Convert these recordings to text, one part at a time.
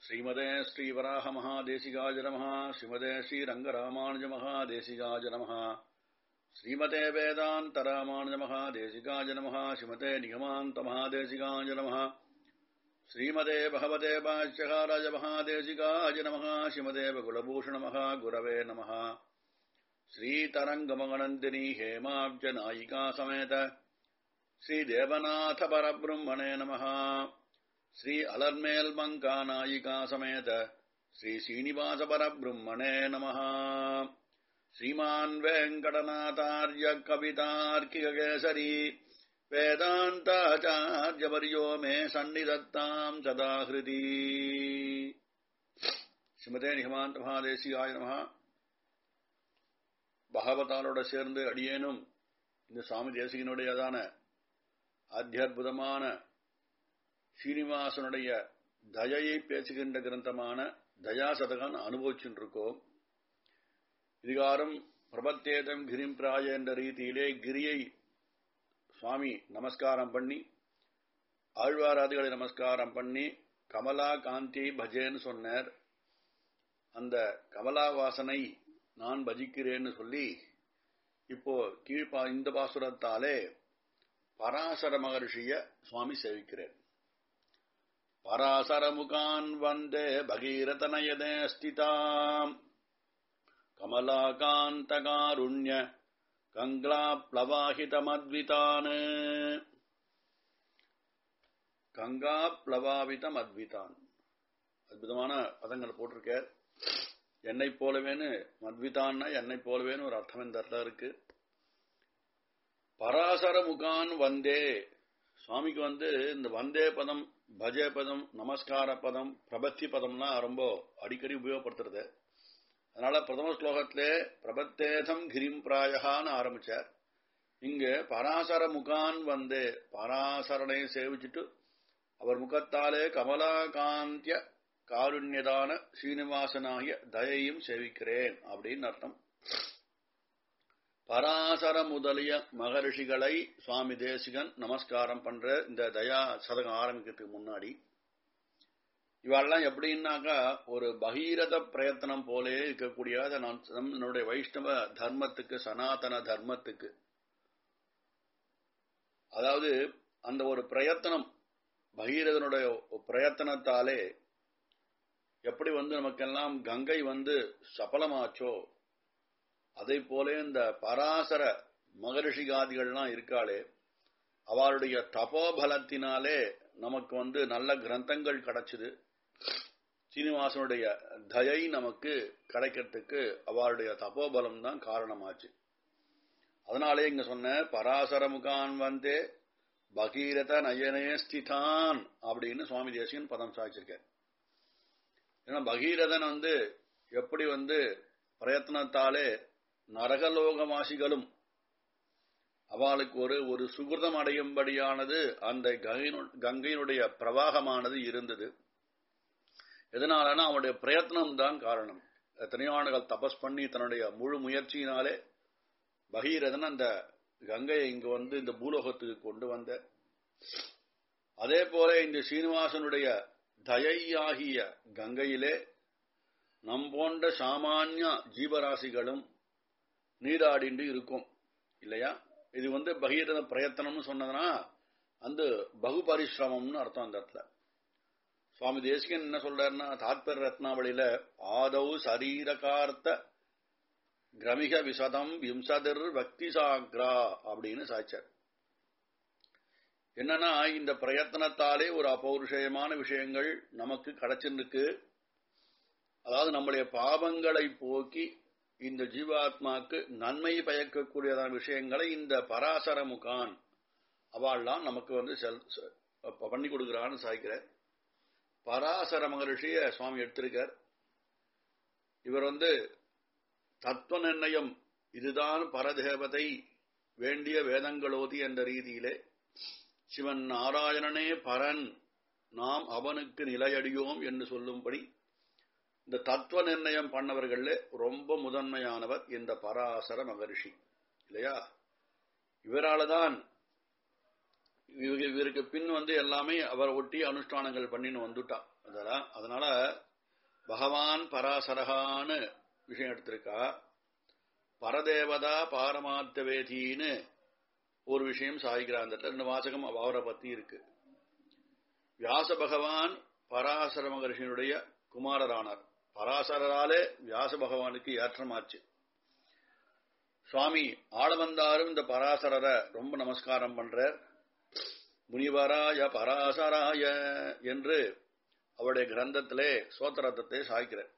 ஸ்ரீமதே ஸ்ரீவராக மகாதேசிகாஜ நமः ஸ்ரீமதே ஸ்ரீரங்கராமானுஜ மகாதேசிகாஜ நமः ஸ்ரீமதே வேதாந்தராமானுஜ மகாதேசிகாஜ நமः ஸ்ரீமதே நிகமாந்த மகாதேசிகாஜ நமः ஸ்ரீமதே பகவதே பாஷ்யகாராஜ மகாதேசிகாஜ நமः ஸ்ரீமதே குலபூஷண மகா குரவே நமः ஸ்ரீதரங்கமகனந்தினி ஹேமாப்ஜ நாயிகா சமேத ஸ்ரீதேவநாத பரபிரம்மணே நமः ஸ்ரீ அலர்மேல் மங்கா நாயிகா சமேத ஸ்ரீ ஸ்ரீனிவாச பரபிரம்மணே நமः श्रीमान् वेङ्कटनाथार्य कवितार्किककेसरी वेदान्ताचार्यवर्यो मे सन्निधत्ताम् सदा हृदि ஸ்ரீமதே நிகமாந்த மகாதேசிகாய நம பகவதாலோட சேர்ந்து அடியேனும் இந்த சுவாமி தேசிகனுடையதான அத்தியுதமான ஸ்ரீனிவாசனுடைய தயையை பேசுகின்ற கிரந்தமான தயாசதகன் அனுபவிச்சுட்டு இருக்கோம் இதுகாரம் பிரபத்தேதம் கிரிம் பிராய என்ற ரீதியிலே கிரியை சுவாமி நமஸ்காரம் பண்ணி ஆழ்வாராதிகளை நமஸ்காரம் பண்ணி கமலா காந்தி பஜேன்னு சொன்னார் அந்த கமலா வாசனை நான் பஜிக்கிறேன்னு சொல்லி இப்போ கீழ்பா இந்த பாசுரத்தாலே பராசர மகர்ஷிய சுவாமி சேவிக்கிறேன் பராசர முகான் வந்தே பகீரதனயதே ஸ்திதாம் கமலாகாந்தகாருண்ய கங்காப்ளவாஹிதமத்விதான் கங்காப்ளவாவிதமத்விதான் அற்புதமான பதங்கள் போட்டிருக்கார் என்னை போலவேன்னு மத்விதான்னா என்னை போலவேன்னு ஒரு அர்த்தம் இந்த இடத்துல இருக்கு பராசர முகான் வந்தே சுவாமிக்கு வந்து இந்த வந்தே பதம் பஜே பதம் நமஸ்கார பதம் பிரபத்தி பதம்லாம் ரொம்ப அடிக்கடி உபயோகப்படுத்துறது அதனால பிரதம ஸ்லோகத்திலே பிரபத்தேதம் கிரிம் பிராயகான்னு ஆரம்பிச்சார் இங்க பராசர முகான் வந்து பராசரனை சேவிச்சுட்டு அவர் முகத்தாலே கமலாகாந்திய காருண்யதான ஸ்ரீனிவாசனாகிய தயையும் சேவிக்கிறேன் அப்படின்னு அர்த்தம் பராசர முதலிய மகரிஷிகளை சுவாமி தேசிகன் நமஸ்காரம் பண்ற இந்த தயா சதகம் ஆரம்பிக்கிறதுக்கு முன்னாடி இவாளெல்லாம் எப்படின்னாக்கா ஒரு பகீரத பிரயத்தனம் போலே இருக்கக்கூடிய நம்மளுடைய வைஷ்ணவ தர்மத்துக்கு சனாதன தர்மத்துக்கு அதாவது அந்த ஒரு பிரயத்தனம் பகீரதனுடைய பிரயத்தனத்தாலே எப்படி வந்து நமக்கெல்லாம் கங்கை வந்து சபலமாச்சோ அதை போல இந்த பராசர மகரிஷிகாதிகள்லாம் இருக்காளே அவளுடைய தபோபலத்தினாலே நமக்கு வந்து நல்ல கிரந்தங்கள் கிடைச்சது சீனிவாசனுடைய தயை நமக்கு கிடைக்கிறதுக்கு அவளுடைய தபோபலம் தான் காரணமாச்சு அதனாலே இங்க சொன்ன பராசர முகான் வந்தே பகீரத நயனே ஸ்திதான் அப்படின்னு சுவாமி தேசியன் பதம் சாய்ச்சிருக்கார் ஏன்னா பகீரதன் வந்து எப்படி வந்து பிரயத்னத்தாலே நரகலோகவாசிகளும் அவளுக்கு ஒரு ஒரு சுகிருதம் அடையும்படியானது அந்த கங்கையினுடைய பிரவாகமானது இருந்தது எதனாலனா அவனுடைய பிரயத்னம் தான் காரணம் எத்தனையோ ஆண்டுகள் தபஸ் பண்ணி தன்னுடைய முழு முயற்சியினாலே பகீரதன் அந்த கங்கையை இங்கு வந்து இந்த பூலோகத்துக்கு கொண்டு வந்த அதே போல இந்த சீனிவாசனுடைய தயையாகிய கங்கையிலே நம் போன்ற சாமானிய ஜீவராசிகளும் நீராடிண்டு இருக்கும் இல்லையா இது வந்து பகீரத பிரயத்தனம்னு சொன்னதுன்னா அந்த பகு பரிசிரமம்னு அர்த்தம் அந்த இடத்துல சுவாமி தேசிகன் என்ன சொல்றாருன்னா தாத்பர் ரத்னாவளியில ஆதவ் சரீரகார்த்த கிரமிக விசதம் விம்சதிர் பக்தி சாக்ரா அப்படின்னு சாய்ச்சார் என்னன்னா இந்த பிரயத்தனத்தாலே ஒரு அபௌருஷயமான விஷயங்கள் நமக்கு கிடைச்சிருக்கு அதாவது நம்முடைய பாவங்களை போக்கி இந்த ஜீவாத்மாக்கு நன்மை பயக்கக்கூடியதான விஷயங்களை இந்த பராசர முகான் அவள்லாம் நமக்கு வந்து பண்ணி கொடுக்கிறான்னு சாய்க்கிறார் பராசர மகரிஷிய சுவாமி எடுத்திருக்கார் இவர் வந்து தத்துவ நிர்ணயம் இதுதான் பரதேவதை வேண்டிய வேதங்களோதி என்ற ரீதியிலே சிவன் நாராயணனே பரன் நாம் அவனுக்கு நிலையடியோம் என்று சொல்லும்படி இந்த தத்துவ நிர்ணயம் பண்ணவர்கள ரொம்ப முதன்மையானவர் இந்த பராசர மகரிஷி இல்லையா இவரால தான் இவருக்கு பின் வந்து எல்லாமே அவர் ஒட்டி அனுஷ்டானங்கள் பண்ணின்னு வந்துட்டா அதெல்லாம் அதனால பகவான் பராசரகான்னு விஷயம் எடுத்திருக்கா பரதேவதா பாரமார்த்த வேதின்னு ஒரு விஷயம் சாதிக்கிறார் அந்த ரெண்டு வாசகம் அவரை பத்தி இருக்கு வியாச பகவான் பராசர மகர்ஷியினுடைய குமாரரானார் பராசரராலே வியாச பகவானுக்கு ஏற்றமாச்சு சுவாமி ஆளவந்தாரும் இந்த பராசரரை ரொம்ப நமஸ்காரம் பண்றார் முனிவராய பராசராய என்று அவருடைய கிரந்தத்திலே சோத்திரத்தை சாய்க்கிறார்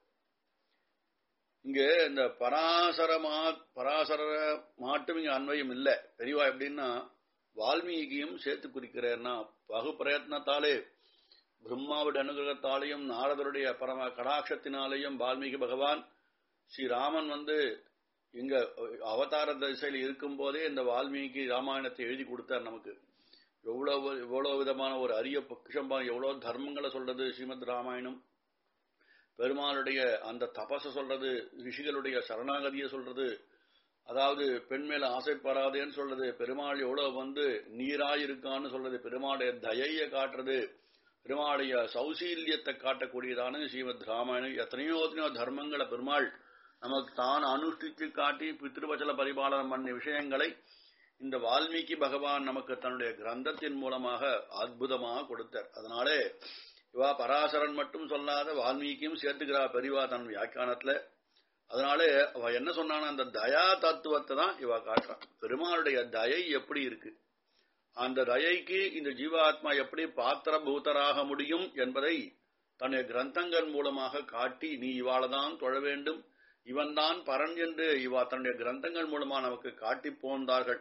இங்க இந்த பராசர மா பராசர மாட்டும் இங்க அன்வயம் இல்ல பெரியவா எப்படின்னா வால்மீகியும் சேர்த்து குறிக்கிறேன்னா பகு பிரயத்னத்தாலே பிரம்மாவுடைய அனுகிரகத்தாலேயும் நாரதருடைய பரம கடாட்சத்தினாலேயும் வால்மீகி பகவான் ஸ்ரீராமன் வந்து இங்க அவதார திசையில் இருக்கும் போதே இந்த வால்மீகி ராமாயணத்தை எழுதி கொடுத்தார் நமக்கு எவ்வளவு எவ்வளவு விதமான ஒரு அரிய பொக்கிஷம்பா எவ்வளவு தர்மங்களை சொல்றது ஸ்ரீமத் ராமாயணம் பெருமாளுடைய அந்த தபச சொல்றது ரிஷிகளுடைய சரணாகதியை சொல்றது அதாவது பெண் மேல ஆசைப்படாதேன்னு சொல்றது பெருமாள் எவ்வளவு வந்து நீராயிருக்கான்னு சொல்றது பெருமாளுடைய தயைய காட்டுறது பெருமாளுடைய சௌசீல்யத்தை காட்டக்கூடியதான ஸ்ரீமத் ராமாயணம் எத்தனையோ எத்தனையோ தர்மங்களை பெருமாள் நமக்கு தான் அனுஷ்டித்து காட்டி பித்ருவச்சல பரிபாலனம் பண்ண விஷயங்களை இந்த வால்மீகி பகவான் நமக்கு தன்னுடைய கிரந்தத்தின் மூலமாக அற்புதமாக கொடுத்தார் அதனாலே இவா பராசரன் மட்டும் சொல்லாத வால்மீகியும் சேர்த்துக்கிறா பெரியவா தன் வியாக்கியானத்துல அதனாலே அவ என்ன சொன்னான அந்த தயா தத்துவத்தை தான் இவ காட்டுறான் பெருமாளுடைய தயை எப்படி இருக்கு அந்த தயைக்கு இந்த ஜீவாத்மா எப்படி பாத்திரபூதராக முடியும் என்பதை தன்னுடைய கிரந்தங்கள் மூலமாக காட்டி நீ இவாளதான் தொழ வேண்டும் இவன்தான் பரன் என்று இவா தன்னுடைய கிரந்தங்கள் மூலமா நமக்கு காட்டி போந்தார்கள்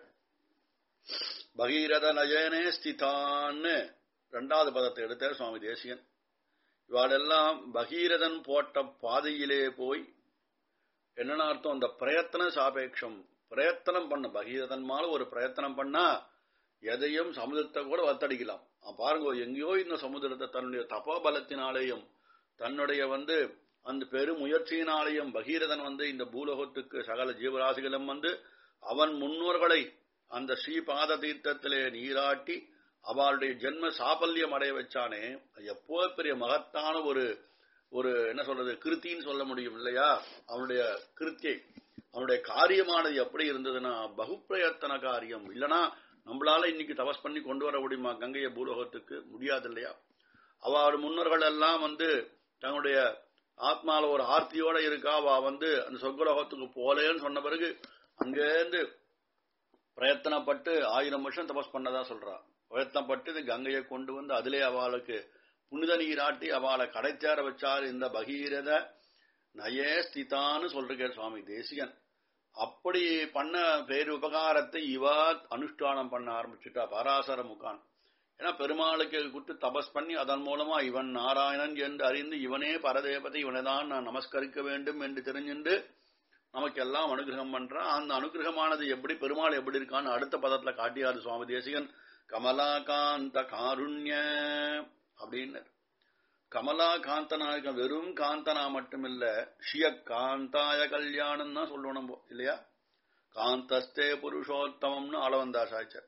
பகீரத நயனே ஸ்திதான்னு இரண்டாவது பதத்தை எடுத்தார் சுவாமி தேசியன் இவாளெல்லாம் பகீரதன் போட்ட பாதையிலே போய் என்னன்னா அர்த்தம் அந்த பிரயத்தன சாபேட்சம் பிரயத்தனம் பண்ண பகீரதன் மேல ஒரு பிரயத்தனம் பண்ணா எதையும் சமுதிரத்தை கூட வத்தடிக்கலாம் பாருங்க எங்கேயோ இந்த சமுதிரத்தை தன்னுடைய தபோபலத்தினாலேயும் தன்னுடைய வந்து அந்த பெரும் முயற்சியினாலேயும் பகீரதன் வந்து இந்த பூலோகத்துக்கு சகல ஜீவராசிகளும் வந்து அவன் முன்னோர்களை அந்த ஸ்ரீபாத தீர்த்தத்திலே நீராட்டி அவளுடைய ஜென்ம சாபல்யம் அடைய வச்சானே எப்போ பெரிய மகத்தான ஒரு ஒரு என்ன சொல்றது கிருத்தின்னு சொல்ல முடியும் இல்லையா அவனுடைய கிருத்தியை அவனுடைய காரியமானது எப்படி இருந்ததுன்னா பகுப்பிரயத்தன காரியம் இல்லனா நம்மளால இன்னைக்கு தபஸ் பண்ணி கொண்டு வர முடியுமா கங்கைய பூலோகத்துக்கு முடியாது இல்லையா அவள் முன்னோர்கள் எல்லாம் வந்து தன்னுடைய ஆத்மால ஒரு ஆர்த்தியோட இருக்கா அவ வந்து அந்த சொர்க்கலோகத்துக்கு போலேன்னு சொன்ன பிறகு அங்கேருந்து பிரயத்தனப்பட்டு ஆயிரம் வருஷம் தபஸ் பண்ணதா சொல்றா பிரயத்தனப்பட்டு இந்த கங்கையை கொண்டு வந்து அதிலே அவளுக்கு புனித நீராட்டி அவளை கடைத்தேற வச்சார் இந்த பகீரத நயே ஸ்திதான்னு சொல்றார் சுவாமி தேசிகன் அப்படி பண்ண பேரு உபகாரத்தை இவா அனுஷ்டானம் பண்ண ஆரம்பிச்சுட்டா பராசர முகான் ஏன்னா பெருமாளுக்கு குட்டு தபஸ் பண்ணி அதன் மூலமா இவன் நாராயணன் என்று அறிந்து இவனே பரதேவதை இவனைதான் நான் நமஸ்கரிக்க வேண்டும் என்று தெரிஞ்சுண்டு நமக்கு எல்லாம் அனுகிரகம் பண்றான் அந்த அனுகிரகமானது எப்படி பெருமாள் எப்படி இருக்கான்னு அடுத்த பதத்துல காட்டியாரு சுவாமி தேசிகன் கமலாகாந்த காருண்ய அப்படின்னு கமலா காந்தனா இருக்க வெறும் காந்தனா மட்டும் இல்ல ஷிய காந்தாய கல்யாணம் தான் சொல்லணும் நம்ம இல்லையா காந்தஸ்தே புருஷோத்தமம்னு அளவந்தா சாய்ச்சர்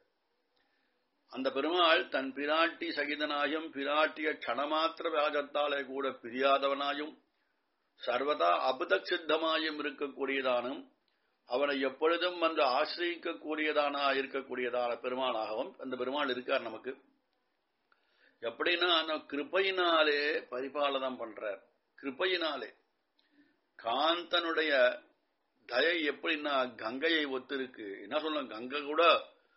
அந்த பெருமாள் தன் பிராட்டி சகிதனாயும் பிராட்டிய க்ஷணமாத்திர வியாஜத்தாலே கூட பிரியாதவனாயும் சர்வதா அபுதக் சித்தமாயும் இருக்கக்கூடியதானும் அவனை எப்பொழுதும் வந்து ஆசிரியக்கக்கூடியதானா இருக்கக்கூடியதான பெருமாளாகவும் அந்த பெருமாள் இருக்கார் நமக்கு எப்படின்னா அந்த கிருப்பையினாலே பரிபாலனம் பண்றார் கிருப்பையினாலே காந்தனுடைய தயை எப்படின்னா கங்கையை ஒத்திருக்கு என்ன சொல்லணும் கங்கை கூட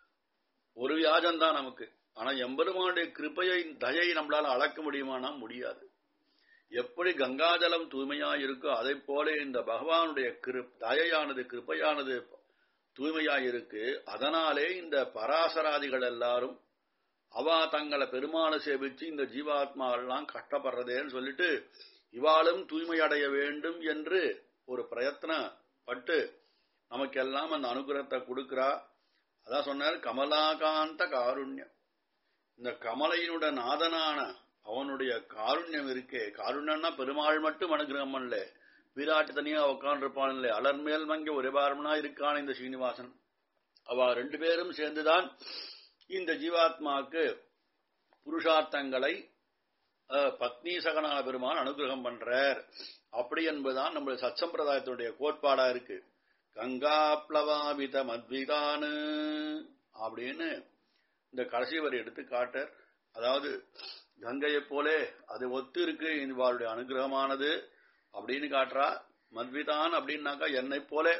ஒரு வியாஜம் தான் நமக்கு ஆனா எம்பெருமானுடைய கிருப்பையை தயை நம்மளால அளக்க முடியுமானா முடியாது எப்படி கங்காஜலம் தூய்மையா இருக்கோ அதை போல இந்த பகவானுடைய கிரு தயையானது கிருப்பையானது தூய்மையா இருக்கு அதனாலே இந்த பராசராதிகள் எல்லாரும் அவா தங்களை பெருமாளை சேவிச்சு இந்த ஜீவாத்மாவெல்லாம் கஷ்டப்படுறதேன்னு சொல்லிட்டு இவாளும் தூய்மை அடைய வேண்டும் என்று ஒரு பிரயத்தனப்பட்டு நமக்கெல்லாம் அந்த அனுகிரகத்தை கொடுக்கிறா அதான் சொன்னார் கமலாகாந்த காருண்யம் இந்த கமலையினுடைய நாதனான அவனுடைய காருண்யம் இருக்கே காருண்யம்னா பெருமாள் மட்டும் அனுகிரகம் பண்ணல விராட்டு தனியா உட்காந்துருப்பான் இல்லை அலர்மேல் மங்க ஒரே பாரம்னா இருக்கான் இந்த ஸ்ரீனிவாசன் அவ ரெண்டு பேரும் சேர்ந்துதான் இந்த ஜீவாத்மாவுக்கு புருஷார்த்தங்களை அஹ், பத்னி சகனான பெருமான் அனுகிரகம் பண்றார் அப்படி என்பதுதான் நம்மளுடைய சச்சம்பிரதாயத்தினுடைய கோட்பாடா இருக்கு கங்கா பிளவாபித மத்விதானு அப்படின்னு இந்த கடைசி வரி எடுத்து காட்டர் அதாவது கங்கையைப் போலே அது ஒத்து இருக்கு இவாளுடைய அனுகிரகமானது அப்படின்னு காட்டுறா மத்விதான் அப்படின்னாக்கா என்னை போலே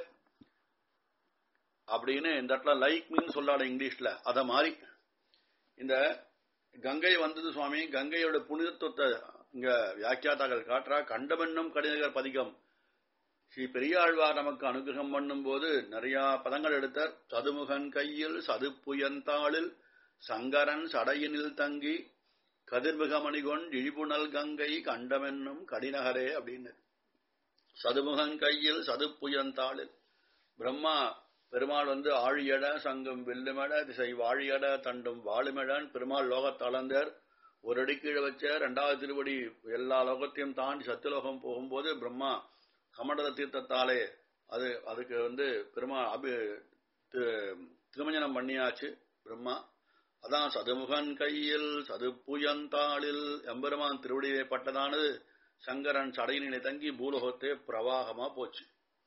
அப்படின்னு இந்த இடத்துல லைக் மீன் சொல்லாட இங்கிலீஷ்ல அத மாதிரி இந்த கங்கை வந்தது சுவாமி கங்கையோட புனிதத்துவத்தை இங்க வியாக்கியாதாக்கள் காட்டுறா கண்டமென்னும் கடினகர் பதிகம் ஸ்ரீ பெரியாழ்வார் நமக்கு அனுகிரகம் பண்ணும் போது நிறைய பதங்கள் எடுத்தார் சதுமுகன் கையில் சதுப்புயந்தாளில் சங்கரன் சடையினில் தங்கி கதிர்மிகமணிகொன் இழிபுணல் கங்கை கண்டமென்னும் கடினகரே அப்படின்னு சதுமுகன் கையில் சதுப்புயந்தாளில் பிரம்மா பெருமாள் வந்து ஆழியட சங்கம் வில்லுமட திசை வாழியட தண்டும் வாழுமெடன் பெருமாள் லோகத்தளந்தர் ஒரு அடி கீழே வச்ச ரெண்டாவது திருவடி எல்லா லோகத்தையும் தாண்டி சத்துலோகம் போகும்போது பிரம்மா கமண்டல தீர்த்தத்தாலே அது அதுக்கு வந்து பெருமா அபி தி- திருமஞ்சனம் பண்ணியாச்சு பிரம்மா அதான் சதுமுகன் கையில் சதுப்புயந்தாளில் எம்பெருமான் திருவடியிலே பட்டதானது சங்கரன் சடையினை தங்கி பூலோகத்தே பிரவாகமா போச்சு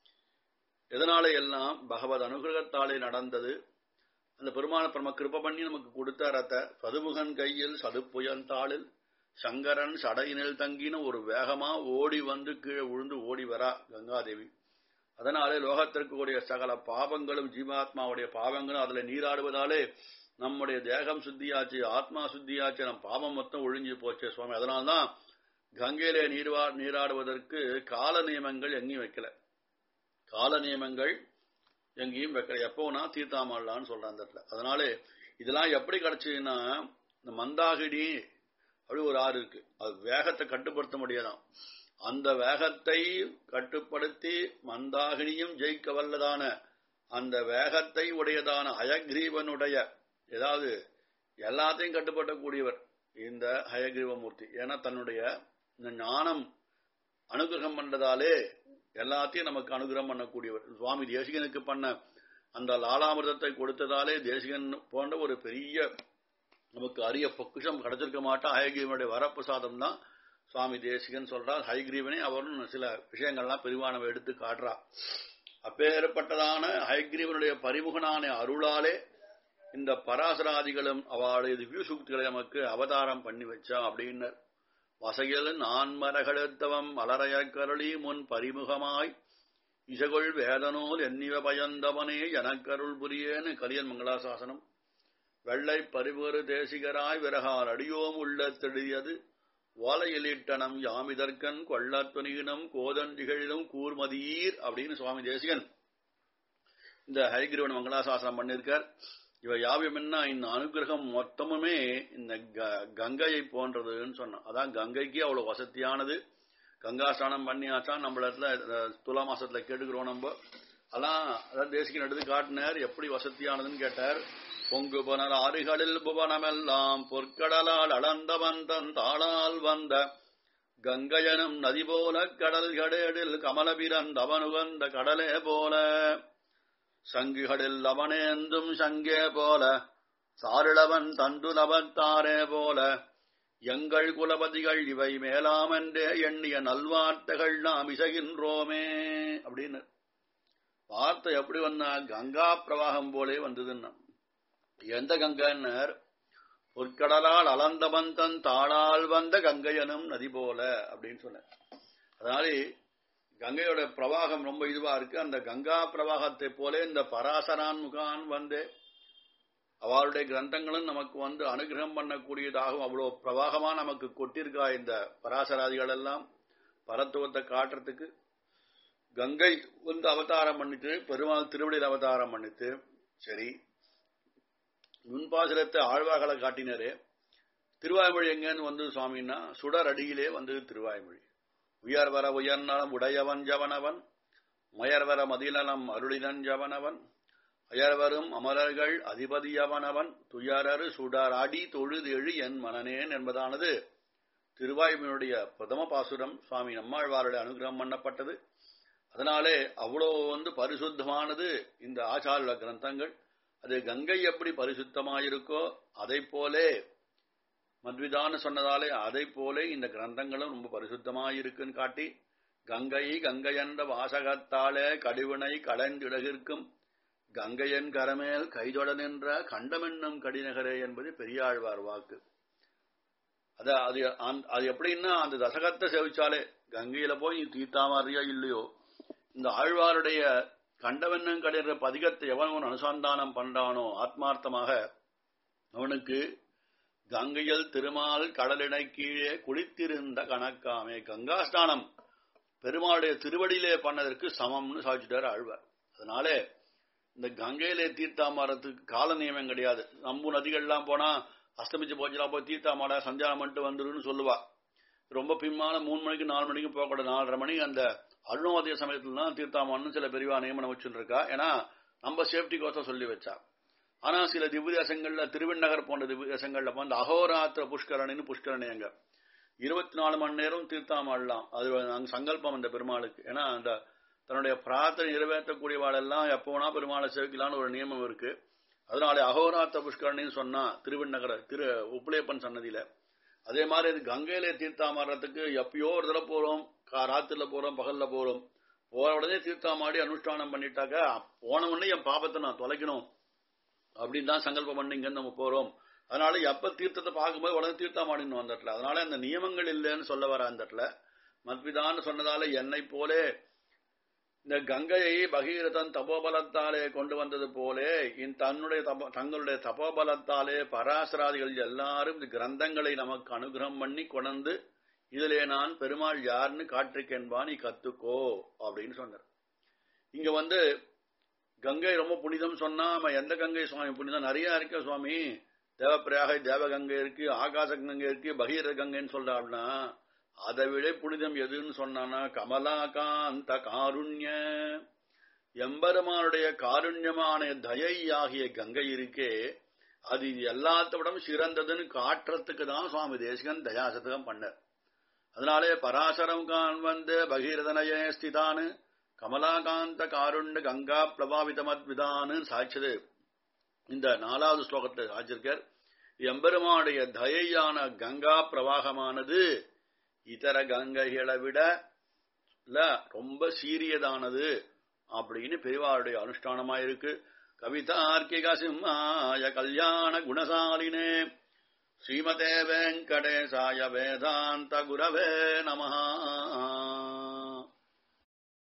எதனால எல்லாம் பகவத் அனுகிரகத்தாலே நடந்தது அந்த பெருமான பிரம கிருப பண்ணி நமக்கு கொடுத்த ரத்த சதுமுகன் கையில் சதுப்புயந்தாளில் சங்கரன் சடையினில் தங்கின ஒரு வேகமா ஓடி வந்து கீழே விழுந்து ஓடி வரா கங்காதேவி அதனாலே லோகத்திற்கு உடைய சகல பாவங்களும் ஜீவாத்மாவுடைய பாவங்களும் அதுல நீராடுவதாலே நம்முடைய தேகம் சுத்தியாச்சு ஆத்மா சுத்தியாச்சு நம் பாவம் மொத்தம் ஒழிஞ்சு போச்சு சுவாமி அதனால்தான் கங்கையிலே நீர்வா நீராடுவதற்கு கால நியமங்கள் எங்கேயும் வைக்கல கால நியமங்கள் எங்கேயும் வைக்கல எப்போனா தீர்த்தாமல்லான்னு சொல்றான் அந்த இடத்துல அதனாலே இதெல்லாம் எப்படி கிடைச்சதுன்னா இந்த மந்தாகினி அப்படி ஒரு ஆறு இருக்கு அது வேகத்தை கட்டுப்படுத்த முடியாதாம் அந்த வேகத்தை கட்டுப்படுத்தி மந்தாகினியும் ஜெயிக்க வல்லதான அந்த வேகத்தை உடையதான அயக்ரீவனுடைய ஏதாவது எல்லாத்தையும் கட்டுப்படுத்தக்கூடியவர் இந்த ஹயக்ரீவமூர்த்தி ஏன்னா தன்னுடைய இந்த ஞானம் அனுகிரகம் பண்றதாலே எல்லாத்தையும் நமக்கு அனுகிரகம் பண்ணக்கூடியவர் சுவாமி தேசிகனுக்கு பண்ண அந்த லாலாமிர்தத்தை கொடுத்ததாலே தேசிகன் போன்ற ஒரு பெரிய நமக்கு அரிய பொக்குஷம் கிடைச்சிருக்க மாட்டா ஹயகிரீவனுடைய வரப்பிரசாதம் தான் சுவாமி தேசிகன் சொல்றார் ஹயகிரீவனே அவரும் சில விஷயங்கள்லாம் பெருவானவை எடுத்து காட்டுறா அப்பேற்பட்டதான ஹயகிரீவனுடைய பரிமுகனான அருளாலே இந்த பராசராதிகளும் அவளுடைய திவ்ய சுக்திகளை நமக்கு அவதாரம் பண்ணி வச்சா அப்படின்னு வசையில் நான்மரகழுத்தவம் மலரைய கருளி முன் பரிமுகமாய் இசகொள் வேதனோல் எண்ணிவ பயந்தவனே எனக்கருள் புரியேன்னு கலியன் மங்களாசாசனம் வெள்ளை பரிபுறு தேசிகராய் விரகார் அடியோம் உள்ள தெளியது ஓலையிலிட்டனம் யாமிதற்கன் கொள்ளத்துணியினம் கோதன்றிகளிலும் கூர்மதீர் அப்படின்னு சுவாமி தேசிகன் இந்த ஹரிகிரவன் மங்களாசாசனம் பண்ணிருக்கார் இவ யாவியம் என்ன இந்த அனுகிரகம் மொத்தமுமே இந்த க- கங்கையை போன்றதுன்னு சொன்னான் அதான் கங்கைக்கு அவ்வளவு வசதியானது கங்கா ஸ்நானம் பண்ணியாச்சான் நம்மள இடத்துல அஹ், துலா மாசத்துல கேட்டுக்கிறோம் நம்ம அதான் அதான் தேசிகன் எடுத்து காட்டினார் எப்படி வசதியானதுன்னு கேட்டார் பொங்கு புனர் ஆறுகளில் புவனமெல்லாம் பொற்கடலால் அளந்தவன் தன் தாளால் வந்த கங்கையனும் நதி போல கடல் கடேடில் கமலபிரன் தவனுகந்த கடலே போல சங்குகளில் அவனேந்தும் சங்கே போல சாரிளவன் தண்டுலவத்தாரே போல எங்கள் குலபதிகள் இவை மேலாமென்றே எண்ணிய நல்வார்த்தைகள் நாம் இசைகின்றோமே அப்படின்னு வார்த்தை எப்படி வந்தா கங்கா பிரவாகம் போலே வந்ததுன்னா எந்த கங்கைன்னர் பொற்கடலால் அளந்தவன் தன் தாளால் வந்த கங்கையனும் நதி போல அப்படின்னு சொன்ன அதனால கங்கையோட பிரவாகம் ரொம்ப இதுவா இருக்கு அந்த கங்கா பிரவாகத்தை போல இந்த பராசரான் முகான் வந்து அவருடைய கிரந்தங்களும் நமக்கு வந்து அனுகிரகம் பண்ணக்கூடியதாகவும் அவ்வளவு பிரவாகமா நமக்கு கொட்டிருக்கா இந்த பராசராதிகள் எல்லாம் பரத்துவத்தை காட்டுறதுக்கு கங்கை வந்து அவதாரம் பண்ணிட்டு பெருமாள் திருவடியில் அவதாரம் பண்ணிட்டு சரி முன்பாசுரத்தை ஆழ்வார்களை காட்டினாரே திருவாய்மொழி எங்கன்னு வந்து சுவாமின்னா சுடர் அடியிலே வந்து திருவாய்மொழி உயர் வர உயர்நலம் உடையவன் ஜவனவன் முயர்வர மதிநலம் அருளினன் ஜவனவன் அயர்வரும் அமரர்கள் அதிபதியவனவன் துயரரு சுடர் அடி தொழுது எழு என் மனனேன் என்பதானது திருவாய்மொழியுடைய பிரதம பாசுரம் சுவாமி நம்மாழ்வாருடைய அனுகிரகம் பண்ணப்பட்டது அதனாலே அவ்வளோ வந்து பரிசுத்தமானது இந்த ஆச்சார கிரந்தங்கள் அது கங்கை எப்படி பரிசுத்தமாயிருக்கோ அதை போலே மத்விதான்னு சொன்னதாலே அதை போல இந்த கிரந்தங்களும் ரொம்ப பரிசுத்தமாயிருக்குன்னு காட்டி கங்கை கங்கை என்ற வாசகத்தாலே கடிவினை களைந்திடகிற்கும் கங்கையன் கரமேல் கைதொட நின்ற கண்டமென்னும் கடிநகரே என்பது பெரியாழ்வார் வாக்கு அத அது அந்த- அது எப்படின்னா அந்த தசகத்தை சேவிச்சாலே கங்கையில போய் நீ தீர்த்தாமாரியா இல்லையோ இந்த ஆழ்வாருடைய கண்டவென்னும் கடிற பதிகத்தை எவன் அனுசந்தானம் பண்றானோ ஆத்மார்த்தமாக அவனுக்கு கங்கையில் திருமால் கடலினை கீழே குளித்திருந்த கணக்காமே கங்கா ஸ்நானம் பெருமாளுடைய திருவடியிலே பண்ணதற்கு சமம்னு சாதிச்சுட்டார் ஆழ்வார் அதனாலே இந்த கங்கையிலே தீர்த்தாமாரத்துக்கு கால நியமம் கிடையாது நம்பு நதிகள்லாம் போனா அஸ்தமிச்சு போச்சுலாம் போய் தீர்த்தாமாட சஞ்சாரம் பண்ணிட்டு வந்துருன்னு சொல்லுவா ரொம்ப பின்மான மூணு மணிக்கு நாலு மணிக்கு போகக்கூடாது நாலரை மணி அந்த அருணோதய சமயத்துல தான் தீர்த்தாமான்னு சில பெரியவா நியமனம் வச்சுட்டு இருக்கா ஏன்னா நம்ம சேஃப்டிக்கோசம் சொல்லி வச்சா ஆனா சில திவ்ய தேசங்கள்ல திருவிண்ணகர் போன்ற திவ்ய தேசங்கள்ல வந்து அகோராத்திர புஷ்கரணின்னு புஷ்கரணி அங்க இருபத்தி நாலு மணி நேரம் தீர்த்தாமாடலாம் அது அங்க சங்கல்பம் அந்த பெருமாளுக்கு ஏன்னா அந்த தன்னுடைய பிரார்த்தனை நிறைவேற்றக்கூடியவாளெல்லாம் எப்போ வேணா பெருமாளை சேவிக்கலாம்னு ஒரு நியமம் இருக்கு அதனால அகோராத்த புஷ்கரணின்னு சொன்னா திருவண்ணகர திரு உப்பிலேப்பன் சன்னதியில அதே மாதிரி இது கங்கையில தீர்த்தாமாடுறதுக்கு எப்பயோ ஒரு தடவை போறோம் கா- ராத்திரில போறோம் பகல்ல போறோம் போற உடனே தீர்த்தாமாடி அனுஷ்டானம் பண்ணிட்டாக்க போன உடனே என் பாபத்தை நான் தொலைக்கணும் அப்படின்னு தான் சங்கல்பம் பண்ணி இங்க நம்ம போறோம் அதனால எப்ப தீர்த்தத்தை பார்க்கும்போது உடனே தீர்த்தாமாடின்னு அந்த இடத்துல அதனால அந்த நியமங்கள் இல்லைன்னு சொல்ல வர அந்த இடத்துல மத்விதான்னு சொன்னதால என்னை போலே இந்த கங்கையை பகீரதன் தபோபலத்தாலே கொண்டு வந்தது போலே இந்த தன்னுடைய தப தங்களுடைய தபோபலத்தாலே பராசராதிகள் எல்லாரும் இந்த கிரந்தங்களை நமக்கு அனுகிரகம் பண்ணி கொண்டு இதிலே நான் பெருமாள் யாருன்னு காட்டிருக்கேன்பா நீ கத்துக்கோ அப்படின்னு சொன்னார் இங்க வந்து கங்கை ரொம்ப புனிதம் சொன்னா நம்ம எந்த கங்கை சுவாமி புனிதம் நிறைய இருக்கு சுவாமி தேவப்பிரயாகை தேவகங்கை இருக்கு ஆகாச கங்கை இருக்கு பகீர கங்கைன்னு சொல்றாள்னா அதை விட புனிதம் எதுன்னு சொன்னானா கமலாகாந்த காருண்ய எம்பெருமானுடைய காருண்யமான தயை ஆகிய கங்கை இருக்கே அது இது எல்லாத்த விடவும் சிறந்ததுன்னு காட்டுறதுக்கு தான் சுவாமி தேசிகன் தயாசதகம் பண்ணார் அதனாலே பராசரம் கான் வந்து பகீரதனயே ஸ்திதானு கமலாகாந்த காருண்ய கங்கா பிரபாவிதமத்விதான்னு சாட்சது இந்த நாலாவது ஸ்லோகத்தை சாட்சிருக்கார் எம்பெருமானுடைய தயையான கங்கா பிரவாகமானது இதர கங்கைகளை விட இல்ல ரொம்ப சீரியதானது அப்படின்னு பெரியவாருடைய அனுஷ்டானமா இருக்கு கவிதார்க்கிக சிம்மாய கல்யாண குணசாலினே ஸ்ரீமதே வெங்கடேசாய வேதாந்த குரவே நமஹா